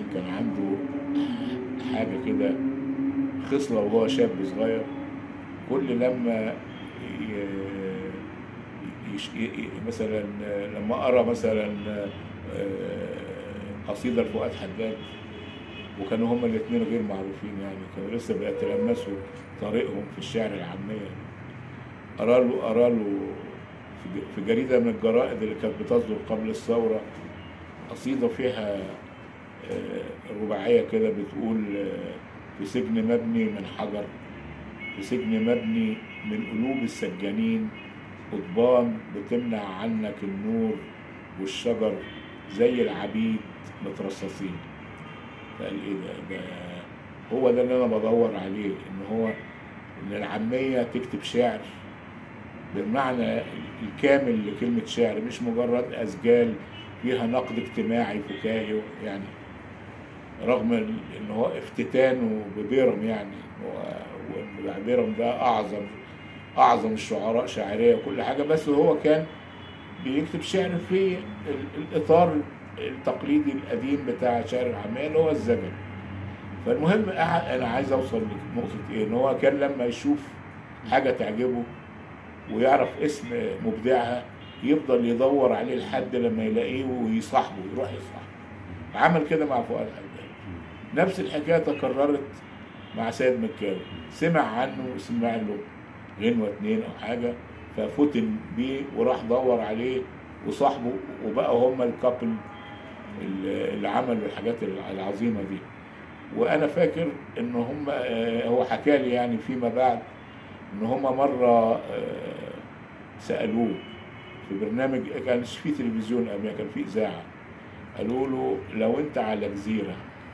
كان عنده حاجة كده خصلة وهو شاب صغير كل لما ي- يش- ي- ي- مثلا لما قرا مثلا آه، قصيدة لفؤاد حداد وكانوا هما الاثنين غير معروفين يعني كانوا لسه بيتلمسوا طريقهم في الشعر العامية قرا له قرا له في ج- في جريدة من الجرائد اللي كانت بتصدر قبل الثورة قصيدة فيها آه، رباعية كده بتقول آه، في سجن مبني من حجر في سجن مبني من قلوب السجانين قضبان بتمنع عنك النور والشجر زي العبيد مترصصين فقال ايه ده, ده هو ده اللي انا بدور عليه ان هو ان العامية تكتب شعر بالمعنى الكامل لكلمة شعر مش مجرد أسجال فيها نقد اجتماعي فكاهي يعني رغم ال- ان هو افتتانه ببيرم يعني و- وان بيرم ده اعظم اعظم الشعراء شاعريه وكل حاجه بس هو كان بيكتب شعر في ال- الاطار التقليدي القديم بتاع شعر العاميه اللي هو الزجل فالمهم أع- انا عايز اوصل لنقطه ايه ان هو كان لما يشوف حاجه تعجبه ويعرف اسم مبدعها يفضل يدور عليه لحد لما يلاقيه ويصاحبه يروح يصاحبه عمل كده مع فؤاد حداد نفس الحكايه تكررت مع سيد مكاوي سمع عنه وسمع له غنوه اتنين او حاجه ففتن بيه وراح دور عليه وصاحبه وبقوا هم الكابل اللي اللي عملوا الحاجات العظيمه دي وانا فاكر ان هم آه، هو حكى لي يعني فيما بعد ان هم مره آه، سالوه في برنامج كانش في تلفزيون قبل كان في اذاعه قالوا له لو انت على جزيره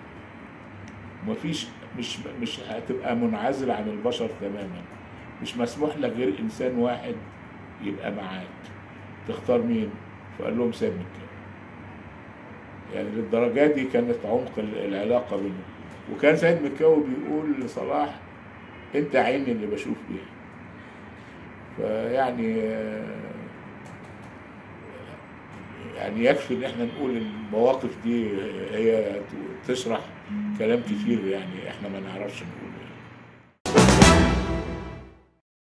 مفيش مش مش هتبقى منعزل عن البشر تماما مش مسموح لك غير انسان واحد يبقى معاك تختار مين فقال لهم سيد مكاوي يعني للدرجه دي كانت عمق ال- العلاقه بينهم وكان سيد مكاوي بيقول لصلاح انت عيني اللي بشوف بيها فيعني آه، يعني يكفي ان احنا نقول المواقف دي هي تشرح كلام كتير يعني احنا ما نعرفش نقوله